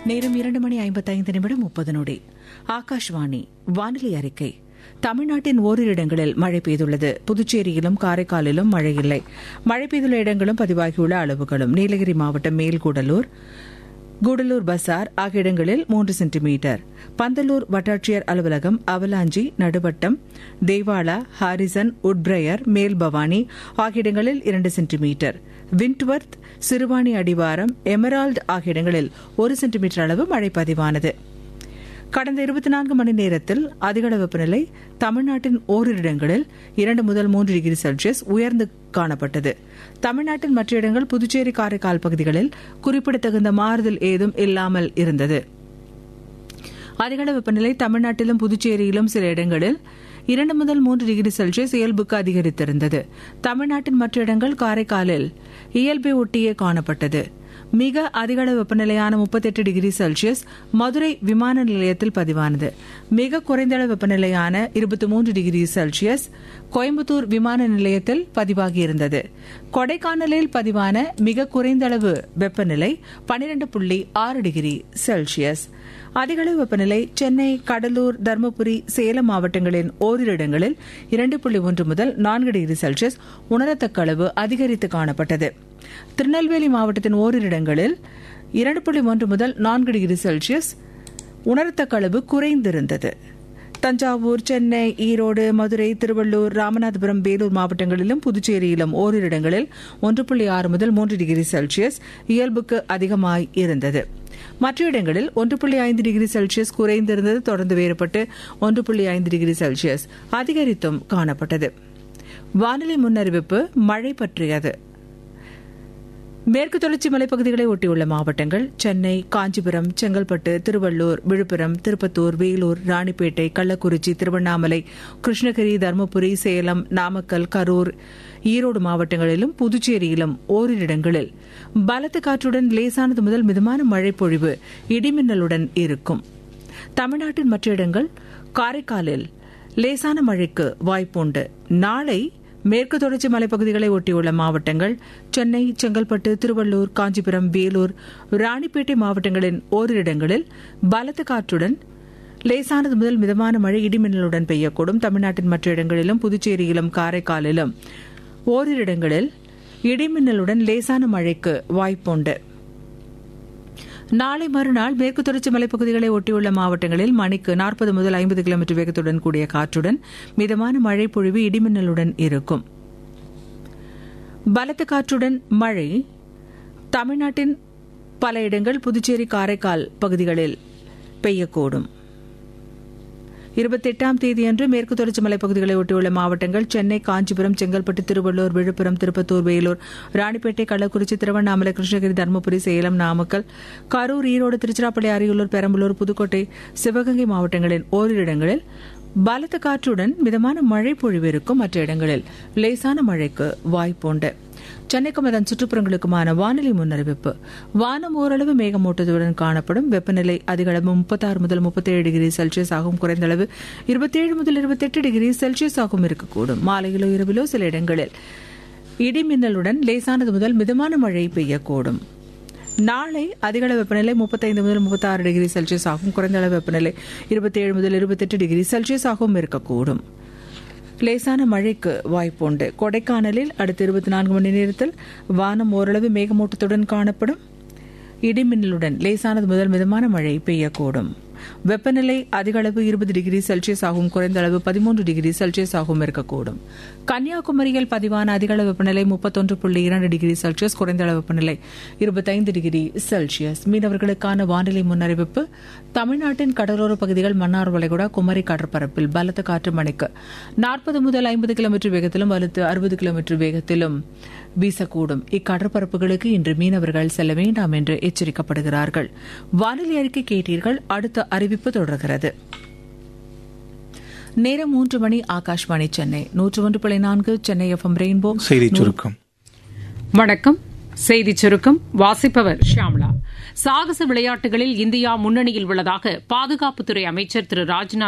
நேரம் இரண்டு மணி ஐம்பத்தைந்து நிமிடம் முப்பது நொடி ஆகாஷ்வாணி வானிலை அறிக்கை தமிழ்நாட்டின் ஓரிரு இடங்களில் மழை பெய்துள்ளது புதுச்சேரியிலும் காரைக்காலிலும் மழை இல்லை மழை பெய்துள்ள இடங்களும் பதிவாகியுள்ள அளவுகளும் நீலகிரி மாவட்டம் மேல்கூடலூர் கூடலூர் பசார் ஆகிய இடங்களில் மூன்று சென்டிமீட்டர் பந்தலூர் வட்டாட்சியர் அலுவலகம் அவலாஞ்சி நடுவட்டம் தேவாலா ஹாரிசன் உட்பிரயர் மேல் பவானி ஆகிய இடங்களில் இரண்டு சென்டிமீட்டர் விண்ட்வர்த் சிறுவாணி அடிவாரம் எமரால்டு ஆகிய இடங்களில் ஒரு சென்டிமீட்டர் அளவு மழை பதிவானது கடந்த இருபத்தி நான்கு மணி நேரத்தில் அதிகளவு வெப்பநிலை தமிழ்நாட்டின் ஓரிரு இடங்களில் இரண்டு முதல் மூன்று டிகிரி செல்சியஸ் உயர்ந்து காணப்பட்டது தமிழ்நாட்டின் மற்ற இடங்கள் புதுச்சேரி காரைக்கால் பகுதிகளில் குறிப்பிடத்தகுந்த மாறுதல் ஏதும் இல்லாமல் இருந்தது அதிகளவு வெப்பநிலை தமிழ்நாட்டிலும் புதுச்சேரியிலும் சில இடங்களில் இரண்டு முதல் மூன்று டிகிரி செல்சியஸ் இயல்புக்கு அதிகரித்திருந்தது தமிழ்நாட்டின் மற்ற இடங்கள் காரைக்காலில் இயல்பை ஒட்டியே காணப்பட்டது மிக அதிகளவு வெப்பநிலையான முப்பத்தெட்டு டிகிரி செல்சியஸ் மதுரை விமான நிலையத்தில் பதிவானது மிக குறைந்த அளவு வெப்பநிலையான இருபத்தி மூன்று டிகிரி செல்சியஸ் கோயம்புத்தூர் விமான நிலையத்தில் பதிவாகியிருந்தது கொடைக்கானலில் பதிவான மிக குறைந்த அளவு வெப்பநிலை பனிரெண்டு புள்ளி ஆறு டிகிரி செல்சியஸ் அதிகளவு வெப்பநிலை சென்னை கடலூர் தருமபுரி சேலம் மாவட்டங்களின் ஓரிரு இடங்களில் இரண்டு புள்ளி ஒன்று முதல் நான்கு டிகிரி செல்சியஸ் உணரத்தக்க அளவு அதிகரித்து காணப்பட்டது திருநெல்வேலி மாவட்டத்தின் ஓரிரு இடங்களில் இரண்டு புள்ளி ஒன்று முதல் நான்கு டிகிரி செல்சியஸ் உணரத்தக்க அளவு குறைந்திருந்தது தஞ்சாவூர் சென்னை ஈரோடு மதுரை திருவள்ளூர் ராமநாதபுரம் வேலூர் மாவட்டங்களிலும் புதுச்சேரியிலும் ஓரிரு இடங்களில் ஒன்று புள்ளி ஆறு முதல் மூன்று டிகிரி செல்சியஸ் இயல்புக்கு அதிகமாய் இருந்தது மற்ற இடங்களில் ஒன்று புள்ளி ஐந்து டிகிரி செல்சியஸ் குறைந்திருந்தது தொடர்ந்து வேறுபட்டு ஒன்று புள்ளி ஐந்து டிகிரி செல்சியஸ் அதிகரித்தும் காணப்பட்டது வானிலை முன்னறிவிப்பு மழை பற்றியது மேற்கு தொடர்ச்சி மலைப்பகுதிகளை ஒட்டியுள்ள மாவட்டங்கள் சென்னை காஞ்சிபுரம் செங்கல்பட்டு திருவள்ளூர் விழுப்புரம் திருப்பத்தூர் வேலூர் ராணிப்பேட்டை கள்ளக்குறிச்சி திருவண்ணாமலை கிருஷ்ணகிரி தருமபுரி சேலம் நாமக்கல் கரூர் ஈரோடு மாவட்டங்களிலும் புதுச்சேரியிலும் ஓரிரு இடங்களில் பலத்த காற்றுடன் லேசானது முதல் மிதமான மழை பொழிவு இடிமின்னலுடன் இருக்கும் தமிழ்நாட்டின் மற்ற இடங்கள் காரைக்காலில் லேசான மழைக்கு வாய்ப்புண்டு நாளை மேற்கு தொடர்ச்சி மலைப்பகுதிகளை ஒட்டியுள்ள மாவட்டங்கள் சென்னை செங்கல்பட்டு திருவள்ளூர் காஞ்சிபுரம் வேலூர் ராணிப்பேட்டை மாவட்டங்களின் ஓரிரு இடங்களில் பலத்த காற்றுடன் லேசானது முதல் மிதமான மழை இடிமின்னலுடன் பெய்யக்கூடும் தமிழ்நாட்டின் மற்ற இடங்களிலும் புதுச்சேரியிலும் காரைக்காலிலும் ஓரிரு இடங்களில் இடிமின்னலுடன் லேசான மழைக்கு வாய்ப்புண்டு நாளை மறுநாள் மேற்கு தொடர்ச்சி மலைப்பகுதிகளை ஒட்டியுள்ள மாவட்டங்களில் மணிக்கு நாற்பது முதல் ஐம்பது கிலோமீட்டர் வேகத்துடன் கூடிய காற்றுடன் மிதமான மழை பொழிவு இடிமின்னலுடன் இருக்கும் பலத்த காற்றுடன் மழை தமிழ்நாட்டின் பல இடங்கள் புதுச்சேரி காரைக்கால் பகுதிகளில் பெய்யக்கூடும் இருபத்தெட்டாம் தேதியன்று மேற்கு தொடர்ச்சி மலைப்பகுதிகளை ஒட்டியுள்ள மாவட்டங்கள் சென்னை காஞ்சிபுரம் செங்கல்பட்டு திருவள்ளூர் விழுப்புரம் திருப்பத்தூர் வேலூர் ராணிப்பேட்டை கள்ளக்குறிச்சி திருவண்ணாமலை கிருஷ்ணகிரி தருமபுரி சேலம் நாமக்கல் கரூர் ஈரோடு திருச்சிராப்பள்ளி அரியலூர் பெரம்பலூர் புதுக்கோட்டை சிவகங்கை மாவட்டங்களின் ஓரிரு இடங்களில் பலத்த காற்றுடன் மிதமான மழை பொழிவு இருக்கும் மற்ற இடங்களில் லேசான மழைக்கு வாய்ப்புண்டு சென்னைக்கும் அதன் சுற்றுப்புறங்களுக்குமான வானிலை முன்னறிவிப்பு வானம் ஓரளவு மேகமூட்டத்துடன் காணப்படும் வெப்பநிலை அதிகளவு முப்பத்தாறு முதல் முப்பத்தேழு டிகிரி செல்சியஸ் ஆகும் குறைந்தளவு இருபத்தேழு முதல் இருபத்தெட்டு டிகிரி செல்சியஸ் ஆகும் இருக்கக்கூடும் மாலையிலோ இரவிலோ சில இடங்களில் இடிமின்னலுடன் லேசானது முதல் மிதமான மழை பெய்யக்கூடும் நாளை அதிகளவு வெப்பநிலை முப்பத்தைந்து முதல் முப்பத்தாறு டிகிரி செல்சியஸ் ஆகும் குறைந்த அளவு வெப்பநிலை இருபத்தேழு முதல் இருபத்தெட்டு டிகிரி செல்சியஸ் ஆகவும் இருக்கக்கூடும் லேசான மழைக்கு வாய்ப்புண்டு கொடைக்கானலில் அடுத்த இருபத்தி நான்கு மணி நேரத்தில் வானம் ஓரளவு மேகமூட்டத்துடன் காணப்படும் இடிமின்னலுடன் லேசானது முதல் மிதமான மழை பெய்யக்கூடும் வெப்பநிலை அதிக அளவு இருபது டிகிரி செல்சியஸ் ஆகும் குறைந்த அளவு பதிமூன்று டிகிரி செல்சியஸ் ஆகவும் இருக்கக்கூடும் கன்னியாகுமரியில் பதிவான அதிக அளவு வெப்பநிலை முப்பத்தொன்று புள்ளி இரண்டு டிகிரி செல்சியஸ் குறைந்த அளவு வெப்பநிலை இருபத்தைந்து டிகிரி செல்சியஸ் மீனவர்களுக்கான வானிலை முன்னறிவிப்பு தமிழ்நாட்டின் கடலோர பகுதிகள் மன்னார் வளைகுடா குமரி கடற்பரப்பில் பலத்த காற்று மணிக்கு நாற்பது முதல் ஐம்பது கிலோமீட்டர் வேகத்திலும் வலுத்து அறுபது கிலோமீட்டர் வேகத்திலும் வீசக்கூடும் இக்கடற்பரப்புகளுக்கு இன்று மீனவர்கள் செல்ல வேண்டாம் என்று எச்சரிக்கப்படுகிறார்கள் வானிலை அறிக்கை கேட்டீர்கள் அடுத்த அறிவிப்பு தொடர்கிறது நேரம் மூன்று மணி ஆகாஷ்வாணி சென்னை நூற்று ஒன்று புள்ளி நான்கு சென்னை எஃப்எம் ரெயின்போ செய்தி சுருக்கம் வணக்கம் செய்தி சுருக்கம் வாசிப்பவர் ஷியாம்லா சாகச விளையாட்டுகளில் இந்தியா முன்னணியில் உள்ளதாக பாதுகாப்புத்துறை அமைச்சர் திரு ராஜ்நாத்